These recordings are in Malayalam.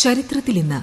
ചരിത്രത്തിൽ ഇന്ന്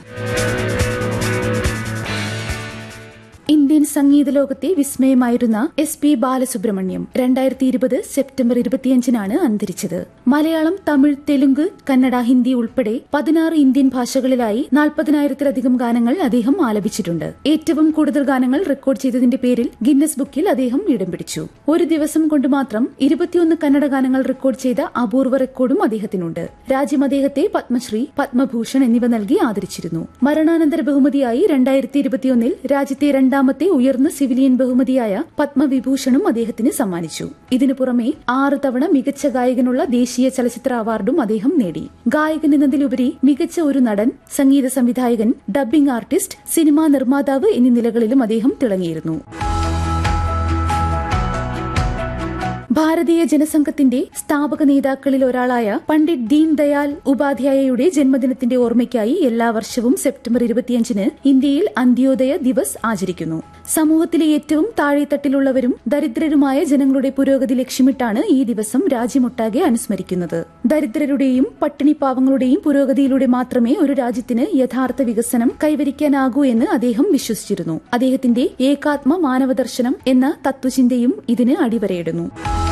ഇന്ത്യൻ സംഗീത ലോകത്തെ വിസ്മയമായിരുന്ന എസ് പി ബാലസുബ്രഹ്മണ്യം രണ്ടായിരത്തി ഇരുപത് സെപ്റ്റംബർ ഇരുപത്തിയഞ്ചിനാണ് അന്തരിച്ചത് മലയാളം തമിഴ് തെലുങ്ക് കന്നഡ ഹിന്ദി ഉൾപ്പെടെ പതിനാറ് ഇന്ത്യൻ ഭാഷകളിലായി നാൽപ്പതിനായിരത്തിലധികം ഗാനങ്ങൾ അദ്ദേഹം ആലപിച്ചിട്ടുണ്ട് ഏറ്റവും കൂടുതൽ ഗാനങ്ങൾ റെക്കോർഡ് ചെയ്തതിന്റെ പേരിൽ ഗിന്നസ് ബുക്കിൽ അദ്ദേഹം ഇടം പിടിച്ചു ഒരു ദിവസം കൊണ്ട് മാത്രം ഇരുപത്തിയൊന്ന് കന്നഡ ഗാനങ്ങൾ റെക്കോർഡ് ചെയ്ത അപൂർവ റെക്കോർഡും അദ്ദേഹത്തിനുണ്ട് രാജ്യം അദ്ദേഹത്തെ പത്മശ്രീ പത്മഭൂഷൺ എന്നിവ നൽകി ആദരിച്ചിരുന്നു മരണാനന്തര ബഹുമതിയായി രണ്ടായിരത്തി ഇരുപത്തിയൊന്നിൽ രാജ്യത്തെ രണ്ടാമത്തെ ഉയർന്ന സിവിലിയൻ ബഹുമതിയായ പത്മവിഭൂഷണും അദ്ദേഹത്തിന് സമ്മാനിച്ചു ഇതിനു പുറമെ ആറ് തവണ മികച്ച ഗായകനുള്ള ദേശീയ ചലച്ചിത്ര അവാർഡും അദ്ദേഹം നേടി ഗായകൻ എന്നതിലുപരി മികച്ച ഒരു നടൻ സംഗീത സംവിധായകൻ ഡബ്ബിംഗ് ആർട്ടിസ്റ്റ് സിനിമാ നിർമ്മാതാവ് എന്നീ നിലകളിലും അദ്ദേഹം തിളങ്ങിയിരുന്നു ഭാരതീയ ജനസംഘത്തിന്റെ സ്ഥാപക നേതാക്കളിൽ ഒരാളായ പണ്ഡിറ്റ് ദീൻ ദയാൽ ഉപാധ്യായയുടെ ജന്മദിനത്തിന്റെ ഓർമ്മയ്ക്കായി എല്ലാ വർഷവും സെപ്റ്റംബർ ഇരുപത്തിയഞ്ചിന് ഇന്ത്യയിൽ അന്ത്യോദയ ദിവസ് ആചരിക്കുന്നു സമൂഹത്തിലെ ഏറ്റവും താഴെത്തട്ടിലുള്ളവരും ദരിദ്രരുമായ ജനങ്ങളുടെ പുരോഗതി ലക്ഷ്യമിട്ടാണ് ഈ ദിവസം രാജ്യമൊട്ടാകെ അനുസ്മരിക്കുന്നത് ദരിദ്രരുടെയും പട്ടിണിപ്പാവങ്ങളുടെയും പുരോഗതിയിലൂടെ മാത്രമേ ഒരു രാജ്യത്തിന് യഥാർത്ഥ വികസനം കൈവരിക്കാനാകൂ എന്ന് അദ്ദേഹം വിശ്വസിച്ചിരുന്നു അദ്ദേഹത്തിന്റെ ഏകാത്മ മാനവദർശനം എന്ന തത്വചിന്തയും ഇതിന് അടിവരയിടുന്നു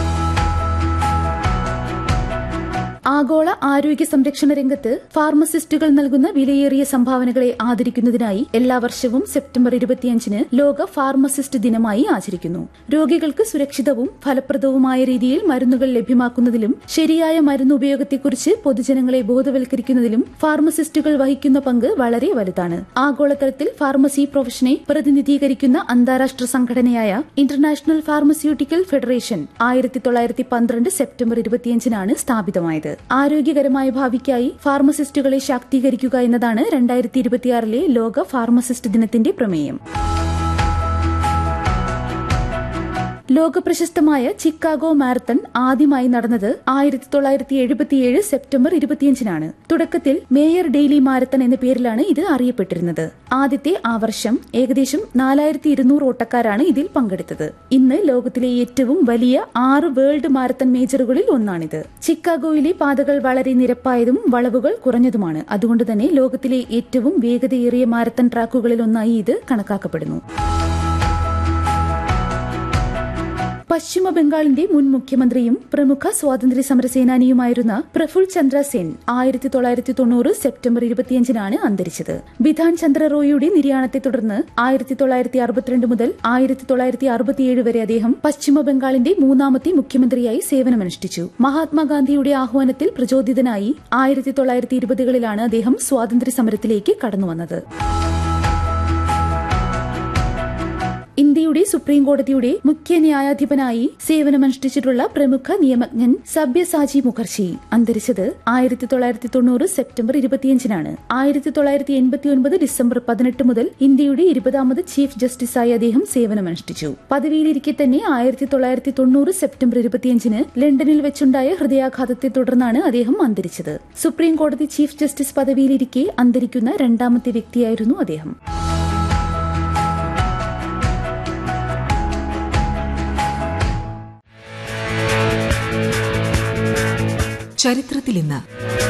ആഗോള ആരോഗ്യ സംരക്ഷണ രംഗത്ത് ഫാർമസിസ്റ്റുകൾ നൽകുന്ന വിലയേറിയ സംഭാവനകളെ ആദരിക്കുന്നതിനായി എല്ലാ വർഷവും സെപ്റ്റംബർ ഇരുപത്തിയഞ്ചിന് ലോക ഫാർമസിസ്റ്റ് ദിനമായി ആചരിക്കുന്നു രോഗികൾക്ക് സുരക്ഷിതവും ഫലപ്രദവുമായ രീതിയിൽ മരുന്നുകൾ ലഭ്യമാക്കുന്നതിലും ശരിയായ മരുന്ന് ഉപയോഗത്തെക്കുറിച്ച് പൊതുജനങ്ങളെ ബോധവൽക്കരിക്കുന്നതിലും ഫാർമസിസ്റ്റുകൾ വഹിക്കുന്ന പങ്ക് വളരെ വലുതാണ് ആഗോളതലത്തിൽ ഫാർമസി പ്രൊഫഷനെ പ്രതിനിധീകരിക്കുന്ന അന്താരാഷ്ട്ര സംഘടനയായ ഇന്റർനാഷണൽ ഫാർമസ്യൂട്ടിക്കൽ ഫെഡറേഷൻ ആയിരത്തി തൊള്ളായിരത്തി പന്ത്രണ്ട് സെപ്റ്റംബർ ഇരുപത്തിയഞ്ചിനാണ് സ്ഥാപിതമായത് ആരോഗ്യകരമായ ഭാവിക്കായി ഫാർമസിസ്റ്റുകളെ ശാക്തീകരിക്കുക എന്നതാണ് രണ്ടായിരത്തി ഇരുപത്തിയാറിലെ ലോക ഫാർമസിസ്റ്റ് ദിനത്തിന്റെ പ്രമേയം ലോകപ്രശസ്തമായ ചിക്കാഗോ മാരത്തൺ ആദ്യമായി നടന്നത് ആയിരത്തി തൊള്ളായിരത്തി എഴുപത്തിയേഴ് സെപ്റ്റംബർ ഇരുപത്തിയഞ്ചിനാണ് തുടക്കത്തിൽ മേയർ ഡെയിലി മാരത്തൺ എന്ന പേരിലാണ് ഇത് അറിയപ്പെട്ടിരുന്നത് ആദ്യത്തെ ആ വർഷം ഏകദേശം നാലായിരത്തി ഇരുന്നൂറ് ഓട്ടക്കാരാണ് ഇതിൽ പങ്കെടുത്തത് ഇന്ന് ലോകത്തിലെ ഏറ്റവും വലിയ ആറ് വേൾഡ് മാരത്തൺ മേജറുകളിൽ ഒന്നാണിത് ചിക്കാഗോയിലെ പാതകൾ വളരെ നിരപ്പായതും വളവുകൾ കുറഞ്ഞതുമാണ് അതുകൊണ്ട് തന്നെ ലോകത്തിലെ ഏറ്റവും വേഗതയേറിയ മാരത്തൺ ട്രാക്കുകളിൽ ഒന്നായി ഇത് കണക്കാക്കപ്പെടുന്നു പശ്ചിമ ബംഗാളിന്റെ മുൻ മുഖ്യമന്ത്രിയും പ്രമുഖ സ്വാതന്ത്ര്യ സമര സേനാനിയുമായിരുന്ന പ്രഫുൽ ചന്ദ്ര സെൻ ആയിരത്തി തൊള്ളായിരത്തി തൊണ്ണൂറ് സെപ്റ്റംബർ ഇരുപത്തിയഞ്ചിനാണ് അന്തരിച്ചത് ബിധാൻ ചന്ദ്ര റോയിയുടെ നിര്യാണത്തെ തുടർന്ന് ആയിരത്തി തൊള്ളായിരത്തി അറുപത്തിരണ്ട് മുതൽ ആയിരത്തി തൊള്ളായിരത്തി അറുപത്തിയേഴ് വരെ അദ്ദേഹം പശ്ചിമ ബംഗാളിന്റെ മൂന്നാമത്തെ മുഖ്യമന്ത്രിയായി സേവനമനുഷ്ഠിച്ചു മഹാത്മാഗാന്ധിയുടെ ആഹ്വാനത്തിൽ പ്രചോദിതനായി ആയിരത്തി തൊള്ളായിരത്തി ഇരുപതുകളിലാണ് അദ്ദേഹം സ്വാതന്ത്ര്യ സമരത്തിലേക്ക് കടന്നുവന്നത് ഇന്ത്യയുടെ സുപ്രീം കോടതിയുടെ മുഖ്യ ന്യായാധിപനായി സേവനമനുഷ്ഠിച്ചിട്ടുള്ള പ്രമുഖ നിയമജ്ഞൻ സബ്യസാജി മുഖർജി അന്തരിച്ചത് ആയിരത്തി തൊള്ളായിരത്തി തൊണ്ണൂറ് സെപ്റ്റംബർ ഇരുപത്തിയഞ്ചിനാണ് ആയിരത്തി തൊള്ളായിരത്തി എൺപത്തിയൊൻപത് ഡിസംബർ പതിനെട്ട് മുതൽ ഇന്ത്യയുടെ ഇരുപതാമത് ചീഫ് ജസ്റ്റിസായി അദ്ദേഹം സേവനമനുഷ്ഠിച്ചു പദവിയിലിരിക്കെ തന്നെ ആയിരത്തി തൊള്ളായിരത്തി തൊണ്ണൂറ് സെപ്റ്റംബർ ഇരുപത്തിയഞ്ചിന് ലണ്ടനിൽ വെച്ചുണ്ടായ ഹൃദയാഘാതത്തെ തുടർന്നാണ് അദ്ദേഹം അന്തരിച്ചത് സുപ്രീം കോടതി ചീഫ് ജസ്റ്റിസ് പദവിയിലിരിക്കെ അന്തരിക്കുന്ന രണ്ടാമത്തെ വ്യക്തിയായിരുന്നു അദ്ദേഹം ചരിത്രത്തിൽ ഇന്ന്